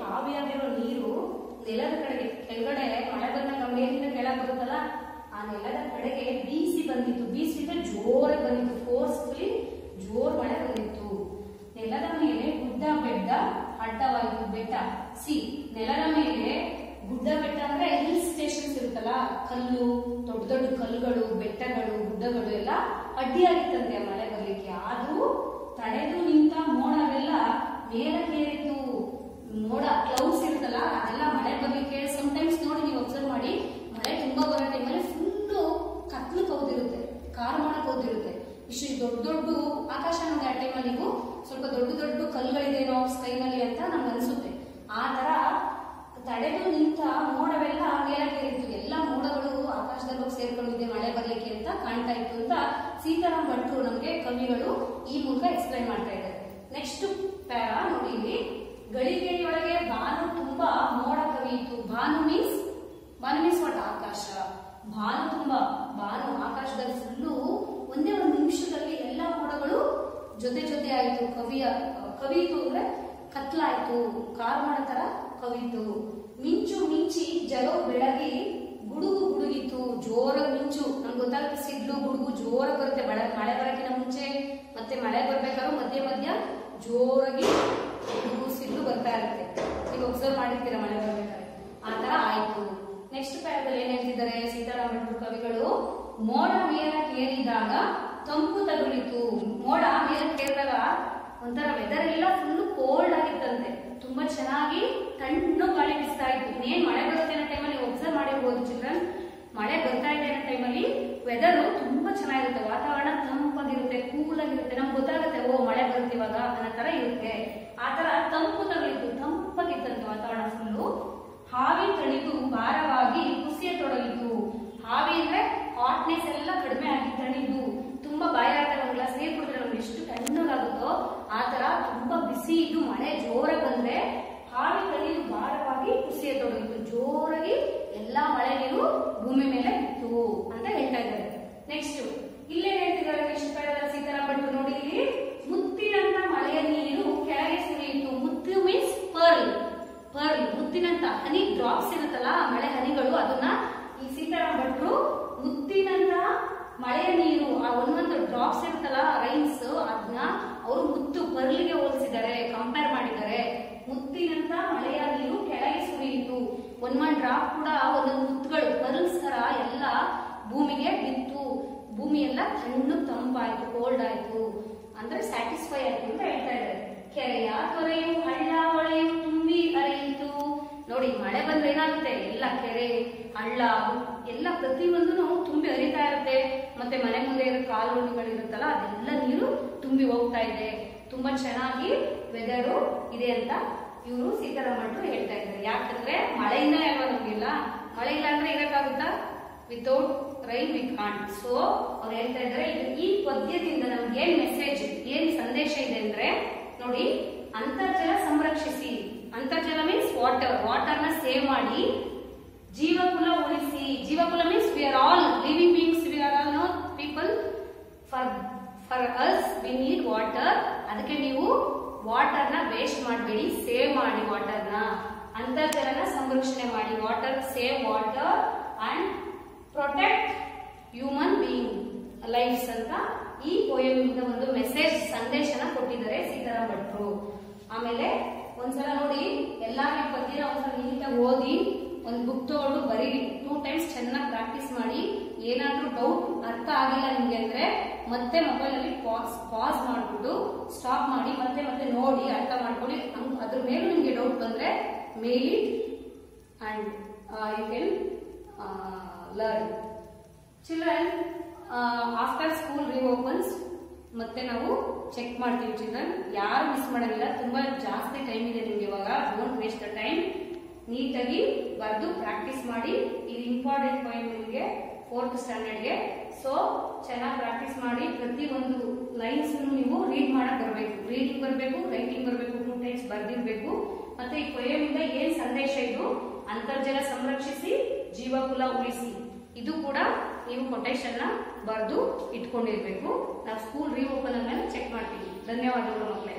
ಆವಿಯಾಗಿರೋ ನೀರು ನೆಲದ ಕಡೆಗೆ ಕೆಳಗಡೆ ಮಳೆ ಬಂದಾಗ ಮೇಲಿಂದ ಕೆಳಗೆ ಬರುತ್ತಲ್ಲ ಆ ನೆಲದ ಕಡೆಗೆ ಬೀಸಿ ಬಂದಿತ್ತು ಬೀಸಿ ಅಂದ್ರೆ ಜೋರಾಗಿ ಬಂದಿತ್ತು ಫೋರ್ಸ್ಫುಲಿ ಜೋರ್ ಮಳೆ ಬಂದಿತ್ತು ನೆಲದ ಮೇಲೆ ಗುಡ್ಡ ಬೆಟ್ಟ ಅಡ್ಡವಾಯಿತು ಬೆಟ್ಟ ಸಿ ನೆಲದ ಮೇಲೆ ಗುಡ್ಡ ಬೆಟ್ಟ ಅಂದ್ರೆ ಹಿಲ್ ಸ್ಟೇಷನ್ಸ್ ಇರುತ್ತಲ್ಲ ಕಲ್ಲು ದೊಡ್ಡ ದೊಡ್ಡ ಕಲ್ಲುಗಳು ಬೆಟ್ಟಗಳು ಗುಡ್ಡಗಳು ಎಲ್ಲ ಅಡ್ಡಿಯಾಗಿತ್ತಂತೆ ಆ ಮಳೆ ಬರ್ಲಿಕ್ಕೆ ಆದ್ರೂ ತಡೆದು ನಿಂತ ಮೋಡವೆಲ್ಲ ಮೇಲಕ್ಕೇರಿತು ಮೋಡ ಕ್ಲೌಡ್ಸ್ ಇರುತ್ತಲ್ಲ ಅದೆಲ್ಲ ಮಳೆ ಬರ್ಲಿಕ್ಕೆ ಟೈಮ್ಸ್ ನೋಡಿ ನೀವು ಅಬ್ಸರ್ವ್ ಮಾಡಿ ಮಳೆ ತುಂಬಾ ಬರೋ ಟೈಮಲ್ಲಿ ಫುಲ್ಲು ಕತ್ಲು ಕೌದಿರುತ್ತೆ ಕಾರ್ ಮಾಡಕ್ ಕೌದಿರುತ್ತೆ ಇಷ್ಟು ದೊಡ್ಡ ದೊಡ್ಡ ಆಕಾಶ ನಮ್ಗೆ ಆ ಟೈಮಲ್ಲಿ ನೀವು ಸ್ವಲ್ಪ ದೊಡ್ಡ ದೊಡ್ಡ ಕಲ್ಲುಗಳಿದೇನೋ ಸ್ಕೈನಲ್ಲಿ ಅಂತ ನಮ್ಗೆ ಅನ್ಸುತ್ತೆ ಆ ತರ ತಡೆದು ನಿಂತ ಮೋಡವೆಲ್ಲ ಮೇಲಕ್ಕೇರಿತ್ತು ಎಲ್ಲ ಮೋಡಗಳು ಆಕಾಶದಲ್ಲಿ ಹೋಗಿ ಸೇರ್ಕೊಂಡಿದೆ ಮಳೆ ಬರ್ಲಿಕ್ಕೆ ಅಂತ ಕಾಣ್ತಾ ಇತ್ತು ಅಂತ ಸೀತಾರಾಮ್ ಭಟ್ರು ನಮ್ಗೆ ಕವಿಗಳು ಈ ಮೂಲಕ ಎಕ್ಸ್ಪ್ಲೈನ್ ಮಾಡ್ತಾ ಇದ್ದಾರೆ ನೆಕ್ಸ್ಟ್ ಪ್ಯಾರ ನೋಡಿ ಇಲ್ಲಿ ಗಳಿಗೆಯೊಳಗೆ ಭಾನು ತುಂಬಾ ಮೋಡ ಕವಿಯಿತು ಭಾನು ಮೀನ್ಸ್ ಭಾನು ಮೀನ್ಸ್ ವಾಟ್ ಆಕಾಶ ಭಾನು ತುಂಬಾ ಭಾನು ಆಕಾಶದಲ್ಲಿ ಫುಲ್ಲು ಒಂದೇ ಒಂದು ನಿಮಿಷದಲ್ಲಿ ಎಲ್ಲ ಮೋಡಗಳು ಜೊತೆ ಜೊತೆ ಆಯ್ತು ಕವಿಯ ಕವಿಯಿತು ಅಂದ್ರೆ ಕತ್ಲಾಯ್ತು ಕಾರ್ ಮಾಡೋ ತರ ಕವಿತು ಮಿಂಚು ಮಿಂಚಿ ಜಗವು ಬೆಳಗಿ ಗುಡುಗು ಗುಡುಗಿತು ಜೋರಾಗಿ ಮಿಂಚು ನಮ್ಗೆ ಗೊತ್ತಾಗುತ್ತೆ ಸಿಡ್ಲು ಗುಡುಗು ಜೋರಾಗಿ ಬರುತ್ತೆ ಮಳೆ ಮಳೆ ಬರೋಕ್ಕಿಂತ ಮುಂಚೆ ಮತ್ತೆ ಮಳೆ ಬರ್ಬೇಕಾದ್ರೂ ಮಧ್ಯ ಮಧ್ಯ ಜೋರಾಗಿ ಗುಡುಗು ಸಿಡ್ಲು ಬರ್ತಾ ಇರುತ್ತೆ ನೀವು ಒಬ್ಸರ್ವ್ ಮಾಡಿರ್ತೀರ ಮಳೆ ಬರ್ಬೇಕಾದ್ರೆ ಆ ತರ ಆಯ್ತು ನೆಕ್ಸ್ಟ್ ಪ್ಯಾರದಲ್ಲಿ ಏನ್ ಹೇಳ್ತಿದ್ದಾರೆ ಸೀತಾರಾಮ ಭಟ್ರು ಕವಿಗಳು ಮೋಡ ಮೇಲಕ್ಕೆ ಏರಿದಾಗ ತಂಪು ತಗುಲಿತು ಮೋಡ ಮೇಲಕ್ಕೆ ಏರಿದಾಗ ಒಂಥರ ವೆದರ್ ಎಲ್ಲ ಫುಲ್ ಕೋಲ್ಡ್ ಆಗಿತ್ತಂತೆ ತುಂಬಾ ಚೆನ್ನಾಗಿ ತಣ್ಣು ಗಾಳಿ ಬೀಸ್ತಾ ಇತ್ತು ಇನ್ನೇನ್ ಮಳೆ ಬರುತ್ತೆ ಅನ್ನೋ ಟೈಮಲ್ಲಿ ನೀವು ಒಬ್ಸರ್ವ್ ಮಾಡಿರ್ಬೋದು ಚಿಲ್ಡ್ರನ್ ಮಳೆ ಬರ್ತಾ ಇದೆ ಅನ್ನೋ ಟೈಮಲ್ಲಿ ವೆದರ್ ತುಂಬಾ ಚೆನ್ನಾಗಿರುತ್ತೆ ವಾತಾವರಣ ತಂಪಾಗಿರುತ್ತೆ ಕೂಲ್ ಆಗಿರುತ್ತೆ ನಮ್ಗೆ ಗೊತ್ತಾಗುತ್ತೆ ಓ ಮಳೆ ಬರುತ್ತೆ ಇವಾಗ ಅನ್ನೋ ತರ ಇರುತ್ತೆ ಆ ತರ ತಂಪು ತಗುಲಿತ್ತು ತಂಪಾಗಿತ್ತಂತೆ ವಾತಾವರಣ ಫುಲ್ಲು ಹಾವಿ ತಣಿದು ಭಾರವಾಗಿ ಕುಸಿಯತೊಡಗಿತು ಹಾವಿ ಅಂದ್ರೆ ಹಾಟ್ನೆಸ್ ಎಲ್ಲ ಕಡಿಮೆ ಆಗಿ ತಣಿದು ತುಂಬಾ ಬಾಯಿ ಆಯ್ತಾರೆ ಒಂದು ಗ್ಲಾಸ್ ನೀರು ಕುಡಿದ್ರೆ ನಮ್ಗೆ ಎಷ್ಟು ತಣ್ಣಗಾಗುತ್ತೋ ಆ ತರ ತುಂಬಾ ಬಿಸಿ ಇದು ಮಳೆ ಜೋರಾಗಿ ಬಂದ್ರೆ ಹಾವಿ ತಣಿದು ಭಾರವಾಗಿ ಕುಸಿಯತೊಡಗಿತು ಜೋರಾಗಿ ಎಲ್ಲಾ ಮಳೆ ನೀರು ಭೂಮಿ ಮೇಲೆ ಬಿತ್ತು ಅಂತ ಹೇಳ್ತಾ ಇದ್ದಾರೆ ನೆಕ್ಸ್ಟ್ ಇಲ್ಲೇ ಹೇಳ್ತಿದ್ದಾರೆ ನೆಕ್ಸ್ಟ್ ಕಳೆದ ಸೀತಾರಾಮ ಭಟ್ರು ನೋಡಿ ಇಲ್ಲಿ ಮುತ್ತಿನಂತ ಮಳೆಯ ನೀರು ಕೆಳಗೆ ಸುರಿಯಿತು ಮುತ್ತು ಮೀನ್ಸ್ ಪರ್ಲ್ ಪರ್ಲ್ ಮುತ್ತಿನಂತ ಹನಿ ಡ್ರಾಪ್ಸ್ ಇರುತ್ತಲ್ಲ ಆ ಮಳೆ ಹನಿಗಳು ಅದನ್ನ ಈ ಸೀತಾರಾಮ ಭಟ್ರು ಮುತ್ತಿನಂತ ಮಳೆಯ ನೀರು ಆ ಒಂದೊಂದು ಡ್ರಾಪ್ಸ್ ಇರುತ್ತಲ್ಲ ರೈನ್ಸ್ ಅದನ್ನ ಅವರು ಮುತ್ತು ಪರ್ಲಿಗೆ ಹೋಲಿಸಿದ್ದಾರೆ ಕಂಪೇರ್ ಮಾಡಿದ್ದಾರೆ ಮುತ್ತಿನಂತ ಮಳೆಯ ನೀರು ಕೆಳಗೆ ಸುರಿಯಿತು ಒಂದ್ ಒಂದ್ ಡ್ರಾಪ್ ಕೂಡ ಒಂದೊಂದು ಮುತ್ತುಗಳು ಪರ್ಲ್ಸ್ ತರ ಎಲ್ಲ ಭೂಮಿಗೆ ಬಿತ್ತು ಭೂಮಿ ಎಲ್ಲ ತಣ್ಣು ತಂಪಾಯ್ತು ಕೋಲ್ಡ್ ಆಯ್ತು ಅಂದ್ರೆ ಸ್ಯಾಟಿಸ್ಫೈ ಆಯ್ತು ಅಂತ ಹೇಳ್ತಾ ಇದ್ದಾರೆ ಕೆರೆಯ ತೊರೆಯು ಹಳ್ಳ ಹೊಳೆಯು ತುಂಬಿ ಹರಿಯಿತು ನೋಡಿ ಮಳೆ ಬಂದ್ರೆ ಏನಾಗುತ್ತೆ ಎಲ್ಲ ಕೆರೆ ಹಳ್ಳ ಎಲ್ಲ ಪ್ರತಿಯೊಂದು ತುಂಬಿ ಹರಿತಾ ಇರುತ್ತೆ ಮತ್ತೆ ಮನೆ ಮುಂದೆ ಇರೋ ಕಾಲುಗಳಿರುತ್ತಲ್ಲ ಅದೆಲ್ಲ ನೀರು ತುಂಬಿ ಹೋಗ್ತಾ ಇದೆ ತುಂಬಾ ಚೆನ್ನಾಗಿ ವೆದರು ಇದೆ ಅಂತ ಇವರು ಸೀತಾರಾಮಣ್ರು ಹೇಳ್ತಾ ಇದ್ದಾರೆ ಯಾಕಂದ್ರೆ ಮಳೆಯಿಂದ ಅಲ್ವಾ ನಮ್ಗೆಲ್ಲ ಮಳೆ ಇಲ್ಲ ಅಂದ್ರೆ ಇರಕ್ಕಾಗುತ್ತಾ without rain we can't so ಅವ್ರು ಹೇಳ್ತಾ ಇದ್ದಾರೆ ಇದು ಈ ಪದ್ಯದಿಂದ ನಮ್ಗೆ ಏನ್ ಮೆಸೇಜ್ ಏನ್ ಸಂದೇಶ ಇದೆ ಅಂದ್ರೆ ನೋಡಿ ಅಂತರ್ಜಲ ಸಂರಕ್ಷಿಸಿ ಅಂತರ್ಜಲ ಮೀನ್ಸ್ ವಾಟರ್ ವಾಟರ್ ನ ಸೇವ್ ಮಾಡಿ ಜೀವಕುಲ ಉಳಿಸಿ ಜೀವಕುಲ means we are all living beings we are all no people for for us we need water ಅದಕ್ಕೆ ನೀವು ವಾಟರ್ ನ ವೇಸ್ಟ್ ಮಾಡಬೇಡಿ ಸೇವ್ ಮಾಡಿ ವಾಟರ್ ನ ಅಂತರ್ಜಲನ ಸಂರಕ್ಷಣೆ ಮಾಡಿ water save water and protect human being lifes ಅಂತ ಈ poem ಇಂದ ಒಂದು ಮೆಸೇಜ್ ಸಂದೇಶನ ಕೊಟ್ಟಿದ್ದಾರೆ ಸೀತಾರಾಮ್ ಭಟ್ರು ಆಮೇಲೆ ಒಂದ್ಸಲ ನೋಡಿ ಎಲ್ಲಾ ಈ ಪದ್ಯನ ಒಂದ್ಸಲ ನೀಟಾಗಿ ಓದಿ ಒಂದು ಬುಕ್ ತಗೊಂಡು ಬರೀರಿ ಟೂ ಟೈಮ್ಸ್ ಚೆನ್ನಾಗಿ ಪ್ರಾಕ್ಟೀಸ್ ಮಾಡಿ ಏನಾದ್ರೂ ಡೌಟ್ ಅರ್ಥ ಆಗಿಲ್ಲ ನಿಮ್ಗೆ ಅಂದ್ರೆ ಮತ್ತೆ ಮೊಬೈಲ್ ಅಲ್ಲಿ ಪಾಸ್ ಪಾಸ್ ಮಾಡ್ಬಿಟ್ಟು ಸ್ಟಾಪ್ ಮಾಡಿ ಮತ್ತೆ ಮತ್ತೆ ನೋಡಿ ಅರ್ಥ ಮಾಡ್ಕೊಳ್ಳಿ ಹಂಗ್- ಅದ್ರ ಮೇಲೂ ನಿಮ್ಗೆ ಡೌಟ್ ಬಂದ್ರೆ mail it and you can learn children after school reopens ಮತ್ತೆ ನಾವು ಚೆಕ್ ಮಾಡ್ತೀವಿ ಚಿಲ್ಡ್ರನ್ ಯಾರು ಮಿಸ್ ಮಾಡಂಗಿಲ್ಲ ತುಂಬಾ ಜಾಸ್ತಿ ಟೈಮ್ ಇದೆ ನಿಮ್ಗೆ ಇವಾಗ ಡೋಂಟ್ ವೇಸ್ಟ್ ದ ಟೈಮ್ ನೀಟಾಗಿ ಬರೆದು ಪ್ರಾಕ್ಟೀಸ್ ಮಾಡಿ ಇದು ಇಂಪಾರ್ಟೆಂಟ್ ಪಾಯಿಂಟ್ ನಿಮಗೆ ಫೋರ್ತ್ ಸ್ಟ್ಯಾಂಡರ್ಡ್ಗೆ ಸೊ ಚೆನ್ನಾಗಿ ಪ್ರಾಕ್ಟೀಸ್ ಮಾಡಿ ಪ್ರತಿ ಒಂದು ಲೈನ್ಸ್ ನೀವು ರೀಡ್ ಮಾಡಕ್ ಬರಬೇಕು ರೀಡಿಂಗ್ ಬರಬೇಕು ರೈಟಿಂಗ್ ಬರಬೇಕು ಟೂ ಟೈಮ್ಸ್ ಬರ್ದಿರ್ಬೇಕು ಮತ್ತೆ ಈ poem ಇಂದ ಏನ್ ಸಂದೇಶ ಇದು ಅಂತರ್ಜಲ ಸಂರಕ್ಷಿಸಿ ಜೀವಕುಲ ಉಳಿಸಿ ಇದು ಕೂಡ ನೀವು ಕೊಟೇಶನ್ ನ ಬರೆದು ಇಟ್ಕೊಂಡಿರ್ಬೇಕು ನಾವು ಸ್ಕೂಲ್ ರೀಓಪನ್ ಮೇಲೆ ಚೆಕ್ ಮಾಡ್ತೀವಿ ಧನ್ಯವಾದಗಳು ಮಕ್ಕಳೇ